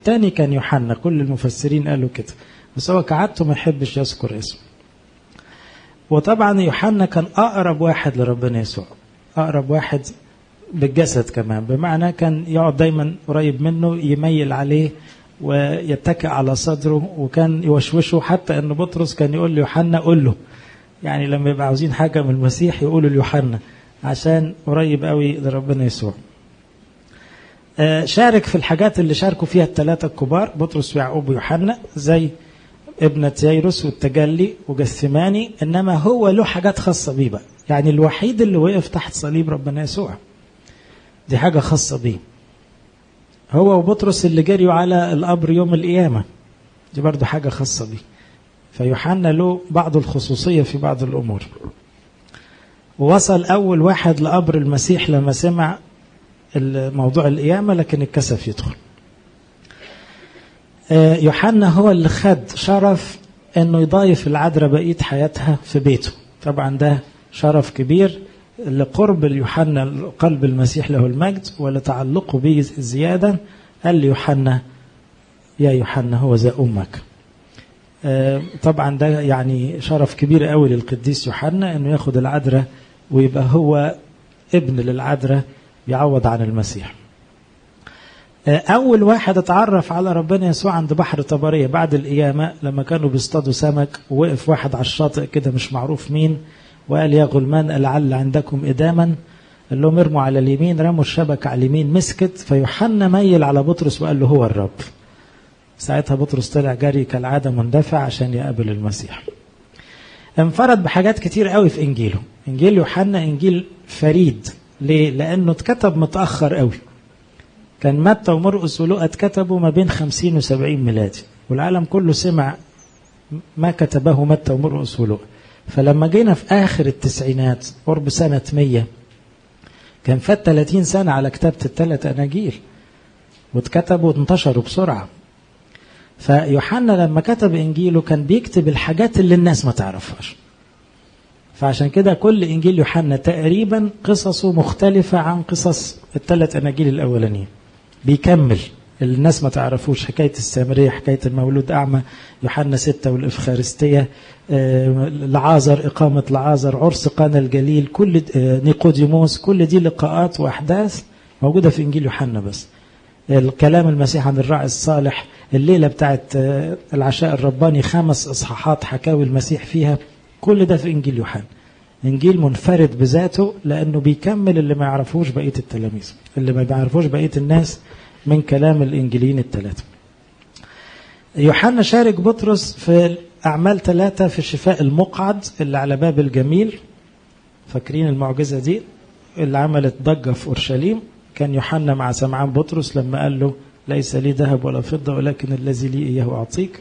تاني كان يوحنا كل المفسرين قالوا كده بس هو كعادته ما يحبش يذكر اسمه وطبعا يوحنا كان أقرب واحد لربنا يسوع أقرب واحد بالجسد كمان بمعنى كان يقعد دايما قريب منه يميل عليه ويتكئ على صدره وكان يوشوشه حتى ان بطرس كان يقول ليوحنا قول له يعني لما يبقى عاوزين حاجه من المسيح يقولوا ليوحنا عشان قريب قوي لربنا يسوع شارك في الحاجات اللي شاركوا فيها الثلاثه الكبار بطرس ويعقوب ويوحنا زي ابنة ييروس والتجلي وجثماني انما هو له حاجات خاصه بيه بقى يعني الوحيد اللي وقف تحت صليب ربنا يسوع دي حاجه خاصه بيه هو وبطرس اللي جريوا على القبر يوم القيامة دي برضو حاجة خاصة بيه فيوحنا له بعض الخصوصية في بعض الأمور ووصل أول واحد لقبر المسيح لما سمع موضوع القيامة لكن اتكسف يدخل يوحنا هو اللي خد شرف انه يضايف العذراء بقية حياتها في بيته طبعا ده شرف كبير لقرب يوحنا قلب المسيح له المجد ولتعلقه به زيادة قال ليوحنا يا يوحنا هو ذا أمك طبعا ده يعني شرف كبير قوي للقديس يوحنا انه ياخد العذراء ويبقى هو ابن للعذراء يعوض عن المسيح أول واحد اتعرف على ربنا يسوع عند بحر طبرية بعد القيامة لما كانوا بيصطادوا سمك ووقف واحد على الشاطئ كده مش معروف مين وقال يا غلمان لعل عندكم إداما قال لهم ارموا على اليمين رموا الشبكة على اليمين مسكت فيوحنا ميل على بطرس وقال له هو الرب ساعتها بطرس طلع جري كالعادة مندفع عشان يقابل المسيح انفرد بحاجات كتير قوي في إنجيله إنجيل يوحنا إنجيل فريد ليه؟ لأنه اتكتب متأخر قوي كان متى ومرقس ولوقا اتكتبوا ما بين 50 و 70 ميلادي والعالم كله سمع ما كتبه متى ومرقس ولوقا فلما جينا في آخر التسعينات قرب سنة 100 كان فات 30 سنة على كتابة الثلاث أناجيل واتكتبوا وانتشروا بسرعة فيوحنا لما كتب إنجيله كان بيكتب الحاجات اللي الناس ما تعرفهاش فعشان كده كل إنجيل يوحنا تقريبا قصصه مختلفة عن قصص الثلاث أناجيل الأولانيين بيكمل اللي الناس ما تعرفوش حكاية السامرية حكاية المولود أعمى يوحنا ستة والإفخارستية لعازر إقامة لعازر عرس قانا الجليل كل نيقوديموس كل دي لقاءات وأحداث موجودة في إنجيل يوحنا بس الكلام المسيح عن الراعي الصالح الليلة بتاعت العشاء الرباني خمس إصحاحات حكاوي المسيح فيها كل ده في إنجيل يوحنا إنجيل منفرد بذاته لأنه بيكمل اللي ما يعرفوش بقية التلاميذ اللي ما بيعرفوش بقية الناس من كلام الإنجيليين الثلاثة يوحنا شارك بطرس في أعمال ثلاثة في شفاء المقعد اللي على باب الجميل فاكرين المعجزة دي اللي عملت ضجة في أورشليم كان يوحنا مع سمعان بطرس لما قال له ليس لي ذهب ولا فضة ولكن الذي لي إياه أعطيك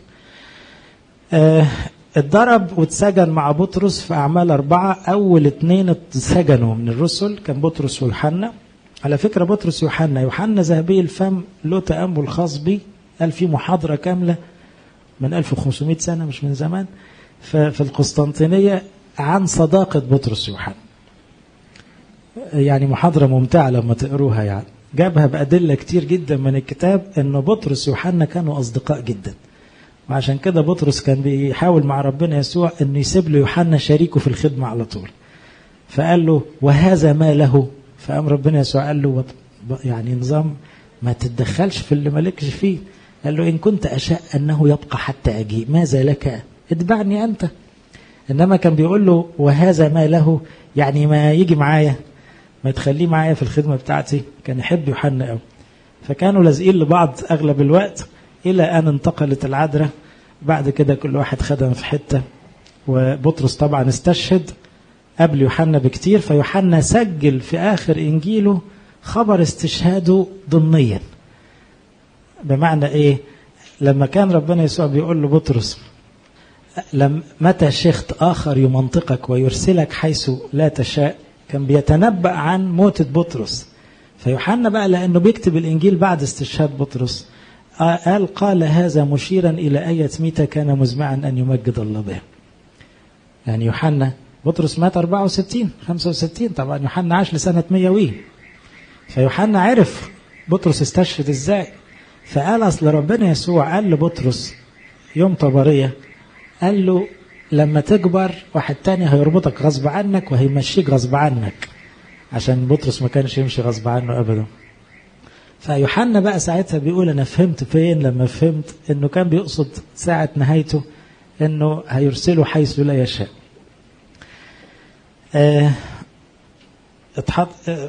آه اتضرب واتسجن مع بطرس في أعمال أربعة أول اتنين اتسجنوا من الرسل كان بطرس ويوحنا على فكرة بطرس يوحنا يوحنا ذهبي الفم له تأمل خاص بيه قال في محاضرة كاملة من 1500 سنة مش من زمان في القسطنطينية عن صداقة بطرس يوحنا يعني محاضرة ممتعة لما تقروها يعني جابها بأدلة كتير جدا من الكتاب أن بطرس يوحنا كانوا أصدقاء جدا وعشان كده بطرس كان بيحاول مع ربنا يسوع أنه يسيب له يوحنا شريكه في الخدمة على طول فقال له وهذا ما له فقام ربنا يسوع قال له يعني نظام ما تتدخلش في اللي مالكش فيه قال له إن كنت أشاء أنه يبقى حتى أجي ماذا لك اتبعني أنت إنما كان بيقول له وهذا ما له يعني ما يجي معايا ما تخليه معايا في الخدمة بتاعتي كان يحب يوحنا قوي فكانوا لازقين لبعض أغلب الوقت إلى أن انتقلت العذراء بعد كده كل واحد خدم في حتة وبطرس طبعا استشهد قبل يوحنا بكتير فيوحنا سجل في آخر إنجيله خبر استشهاده ضمنيا بمعنى إيه لما كان ربنا يسوع بيقول لبطرس لم متى شيخت آخر يمنطقك ويرسلك حيث لا تشاء كان بيتنبأ عن موتة بطرس فيوحنا بقى لأنه بيكتب الإنجيل بعد استشهاد بطرس قال قال هذا مشيرا إلى آية ميتة كان مزمعا أن يمجد الله به يعني يوحنا بطرس مات 64 65 طبعا يوحنا عاش لسنة 100 وي فيوحنا عرف بطرس استشهد ازاي فقال أصل ربنا يسوع قال لبطرس يوم طبرية قال له لما تكبر واحد تاني هيربطك غصب عنك وهيمشيك غصب عنك عشان بطرس ما كانش يمشي غصب عنه أبدا فيوحنا بقى ساعتها بيقول أنا فهمت فين لما فهمت إنه كان بيقصد ساعة نهايته إنه هيرسله حيث لا يشاء اه اتحط